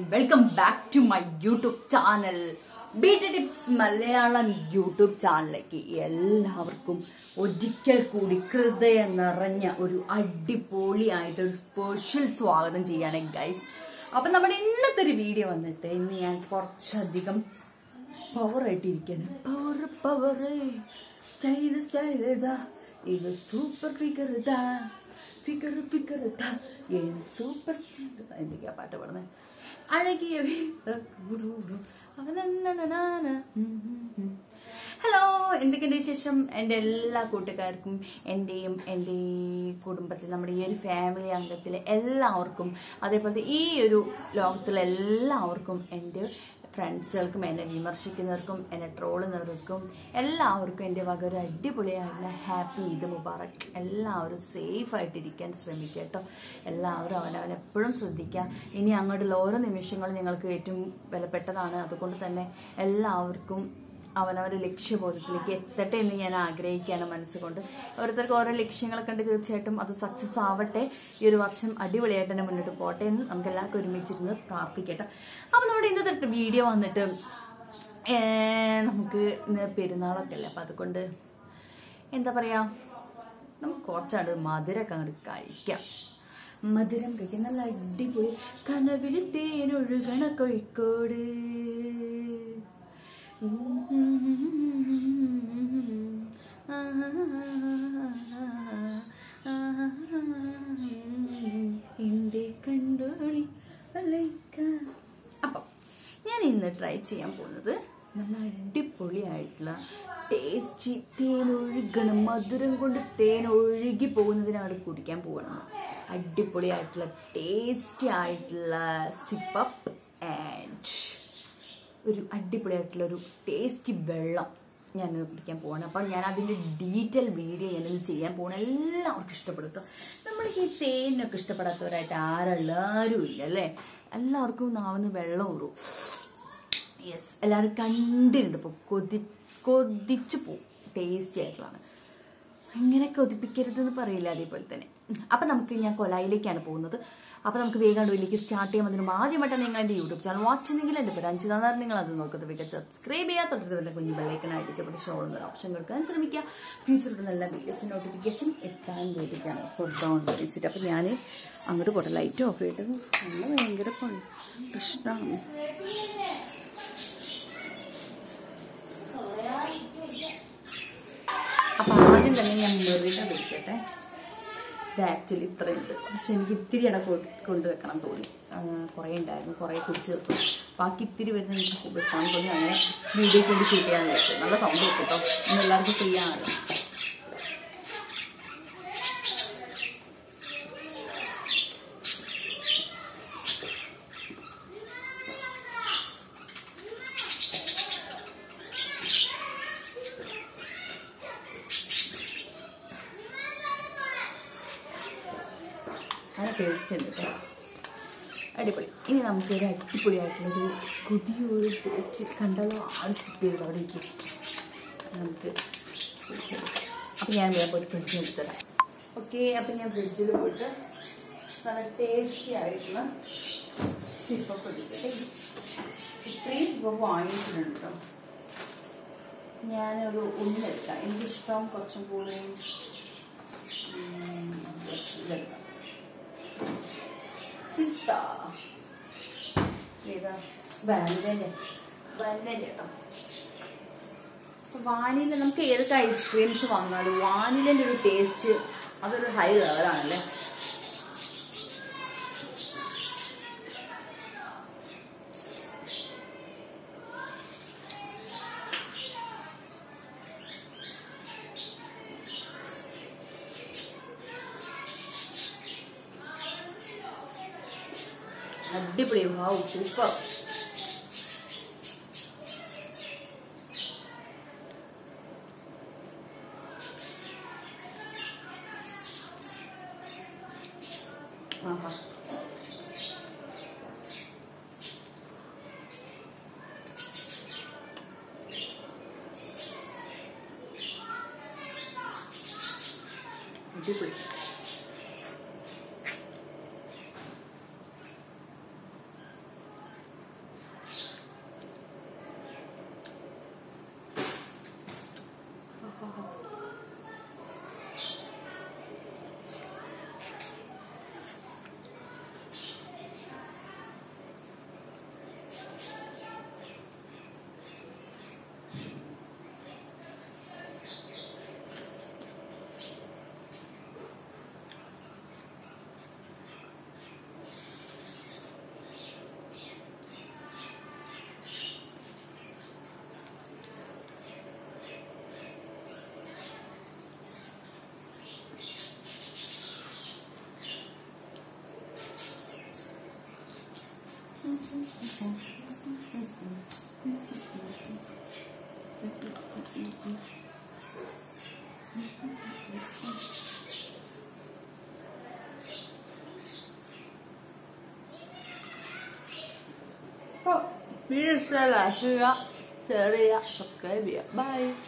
welcome back to my YouTube channel beat tips Malayalam YouTube ചാനലിലേക്ക് എല്ലാവർക്കും ഒരിക്കൽ കൂടി ഹൃദയം നിറഞ്ഞ ഒരു അടിപൊളിയായിട്ട് ഒരു സ്പെഷ്യൽ സ്വാഗതം ചെയ്യാണ് ഗൈസ് അപ്പൊ നമ്മുടെ ഇന്നത്തെ ഒരു വീഡിയോ വന്നിട്ട് ഇന്ന് ഞാൻ കുറച്ചധികം പവർ ആയിട്ടിരിക്കാണ് പവർ പവർ സ്റ്റൈൽ സ്റ്റൈൽ ഇതാ ഇത് സൂപ്പർ ഫിഗർ ഇതാ ഫിഗർ ഫിഗർ ഇതാ ഏൻ സൂപ്പർ സ്റ്റൈൽ ഇതാ എന്തൊക്കെയാ പാട്ട് പാടുന്നത് അഴകിയ ഹലോ എന്തൊക്കെയുണ്ട് വിശേഷം എൻ്റെ എല്ലാ കൂട്ടുകാർക്കും എൻ്റെയും എൻ്റെ ഈ കുടുംബത്തിൽ നമ്മുടെ ഈ ഒരു ഫാമിലി അംഗത്തിലെ എല്ലാവർക്കും അതേപോലെ ഈ ഒരു ലോകത്തിലെ എല്ലാവർക്കും എൻ്റെ ഫ്രണ്ട്സുകൾക്കും എന്നെ വിമർശിക്കുന്നവർക്കും എന്നെ ട്രോളുന്നവർക്കും എല്ലാവർക്കും എൻ്റെ വക ഒരു അടിപൊളിയായിട്ടുള്ള ഹാപ്പി ഈദ് മുബാറക് എല്ലാവരും സേഫ് ആയിട്ടിരിക്കാൻ ശ്രമിക്കുക കേട്ടോ എല്ലാവരും അവനവൻ എപ്പോഴും ശ്രദ്ധിക്കുക ഇനി അങ്ങോട്ടുള്ള ഓരോ നിമിഷങ്ങളും നിങ്ങൾക്ക് ഏറ്റവും വിലപ്പെട്ടതാണ് അതുകൊണ്ട് തന്നെ എല്ലാവർക്കും അവനവരുടെ ലക്ഷ്യബോധത്തിലേക്ക് എത്തട്ടെ എന്ന് ഞാൻ ആഗ്രഹിക്കുകയാണ് മനസ്സുകൊണ്ട് ഓരോരുത്തർക്ക് ഓരോ ലക്ഷ്യങ്ങളൊക്കെ ഉണ്ട് തീർച്ചയായിട്ടും അത് സക്സസ് ആവട്ടെ ഈ ഒരു വർഷം അടിപൊളിയായിട്ട് തന്നെ മുന്നോട്ട് പോട്ടെ എന്ന് നമുക്ക് എല്ലാവർക്കും ഒരുമിച്ചിരുന്ന് പ്രാർത്ഥിക്കട്ടെ അപ്പോൾ നമ്മുടെ ഇന്നത്തെ വീഡിയോ വന്നിട്ട് ഏർ, നമുക്ക് ഇന്ന് പെരുന്നാളൊക്കെ അല്ലേ അപ്പം അതുകൊണ്ട് എന്താ പറയുക നമുക്ക് കുറച്ചാണ്ട് മധുരമൊക്കെ അങ്ങോട്ട് കഴിക്കാം മധുരം കഴിക്കാൻ നല്ല അടിപൊളി കനവിൽ തേനൊഴുകണ കോഴിക്കോട് എന്റെ കണ്ടോളി അപ്പം ഞാൻ ഇന്ന് ട്രൈ ചെയ്യാൻ പോകുന്നത് നല്ല അടിപൊളിയായിട്ടുള്ള ടേസ്റ്റി തേൻ ഒഴുകണം മധുരം കൊണ്ട് തേൻ ഒഴുകി പോകുന്നതിനാണ് കുടിക്കാൻ പോകണം അടിപൊളിയായിട്ടുള്ള ടേസ്റ്റി ആയിട്ടുള്ള സിപ്പപ്പ് ആൻഡ് ഒരു അടിപൊളിയായിട്ടുള്ള ഒരു ടേസ്റ്റി വെള്ളം ഞാൻ കുടിക്കാൻ പോവാണ് അപ്പോൾ ഞാൻ അതിൻ്റെ ഡീറ്റെയിൽ വീഡിയോ ഞാനിത് ചെയ്യാൻ പോകണം എല്ലാവർക്കും ഇഷ്ടപ്പെടും കേട്ടോ നമ്മൾ ഈ തേനൊക്കെ ഇഷ്ടപ്പെടാത്തവരായിട്ട് ആരുള്ള ആരും ഇല്ല അല്ലേ എല്ലാവർക്കും നാവുന്ന വെള്ളം ഊറും യെസ് എല്ലാവരും കണ്ടിരുന്നപ്പോൾ കൊതി കൊതിച്ചു പോവും ടേസ്റ്റി ആയിട്ടുള്ളതാണ് അങ്ങനെ കൊതിപ്പിക്കരുതെന്ന് പറയില്ല അതേപോലെ തന്നെ അപ്പം നമുക്ക് ഞാൻ കൊലായിലേക്കാണ് പോകുന്നത് അപ്പം നമുക്ക് വേഗം വീട്ടിലേക്ക് സ്റ്റാർട്ട് ചെയ്യാൻ അതിന് ആദ്യമായിട്ടാണ് നിങ്ങൾ എൻ്റെ യൂട്യൂബ് ചാനൽ വാച്ച് ചെയ്യുന്നെങ്കിൽ എൻ്റെ പേര് അഞ്ച് തന്നാൽ നിങ്ങൾ അത് നോക്കുന്നത് വേഗം സബ്സ്ക്രൈബ് ചെയ്യുക തൊട്ടത് വല്ല കുഞ്ഞു ബെല്ലൈക്കനായിട്ട് ചെറിയ ഷോൾ എന്നൊരു ഓപ്ഷൻ കൊടുക്കാൻ ശ്രമിക്കുക ഫ്യൂച്ചറിൽ നല്ല വീഡിയോസ് നോട്ടിഫിക്കേഷൻ എത്താൻ വേണ്ടിയിട്ടാണ് സോ ഡോൺ വെച്ചിട്ട് അപ്പം ഞാൻ അങ്ങോട്ട് പോട്ടെ ലൈറ്റ് ഓഫ് ചെയ്തിട്ട് നല്ല ഭയങ്കര കൊ- പ്രശ്നമാണ് അപ്പം ആദ്യം തന്നെ ഞാൻ മെറിന വിളിക്കട്ടെ ഇത് ആക്ച്വലി ഇത്രയുണ്ട് പക്ഷെ എനിക്ക് ഇത്തിരി ഇട കൊണ്ടുവെക്കണം തോന്നി ആ, കുറേ ഉണ്ടായിരുന്നു കുറേ കുടിച്ച് തീർത്തു ബാക്കി ഇത്തിരി വരുന്ന എനിക്ക് വെക്കാൻ തോന്നി അങ്ങനെ വീഡിയോ കൊണ്ട് ഷൂട്ട് ചെയ്യാന്ന് വെച്ചു നല്ല സൗണ്ട് വെക്കും കേട്ടോ ഇന്ന് എല്ലാവർക്കും ഫ്രീ ആണല്ലോ നല്ല ടേസ്റ്റ് ഉണ്ട് കേട്ടോ അടിപൊളി ഇനി നമുക്ക് ഒരു അടിപൊളിയായിട്ടുള്ളൊരു പുതിയൊരു ടേസ്റ്റ് കണ്ടാലോ ആൾ സ്കിപ്പ് ചെയ്ത് അവിടെ ഇരിക്കും നമുക്ക് കുടിച്ചെടുക്കാം അപ്പം ഞാൻ വേഗം പോയിട്ട് ഫ്രിഡ്ജിൽ എടുത്തരാം ഓക്കെ അപ്പം ഞാൻ ഫ്രിഡ്ജിൽ പോയിട്ട് നല്ല ടേസ്റ്റി ആയിട്ടുള്ള സിപ്പൊക്കെ എടുക്കട്ടെ ഇത്രയും സിപ്പൊക്കെ വാങ്ങിയിട്ടുണ്ട് കേട്ടോ ഞാനൊരു ഒന്നെടുക്കാം എനിക്കിഷ്ടം കുറച്ചും കൂടി ഉം, yes, ഇതെടുക്കാം പിസ്ത ഏതാ വാനിലല്ലേ വാനില കേട്ടോ വാനില നമുക്ക് ഏതൊക്കെ ഐസ്ക്രീംസ് വന്നാലും വാനിലൻ്റെ ഒരു ടേസ്റ്റ് അതൊരു ഹൈ ലെവലാണല്ലേ അടിപൊളി വൗ സൂപ്പർ ആഹാ അടിപൊളി വീഡിയോ ഇഷ്ടമല്ല ചെയ്യുക ഷെയർ ചെയ്യുക സബ്സ്ക്രൈബ് ചെയ്യുക ബൈ